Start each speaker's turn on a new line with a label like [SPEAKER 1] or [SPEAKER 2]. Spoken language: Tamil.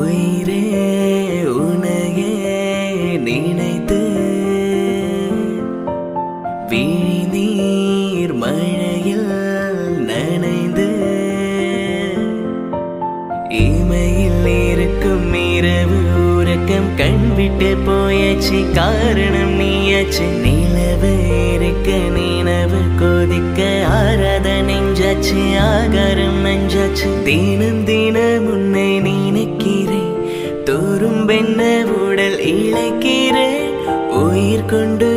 [SPEAKER 1] உயிரே உனையே நினைத்து விழிநீர் மழையில் நனைந்து இமையில் இருக்கும் இரவு உறக்கம் கண் விட்டு போயாச்சு காரணம் நீயாச்சு நிலவு இருக்க நினைவு கொதிக்க ஆராத நெஞ்சாச்சு ஆகாரம் நெஞ்சாச்சு தினம் தினம் உன்னை நினைக்கிறேன் தோறும் பெண்ண உடல் இழைக்கிறேன் உயிர் கொண்டு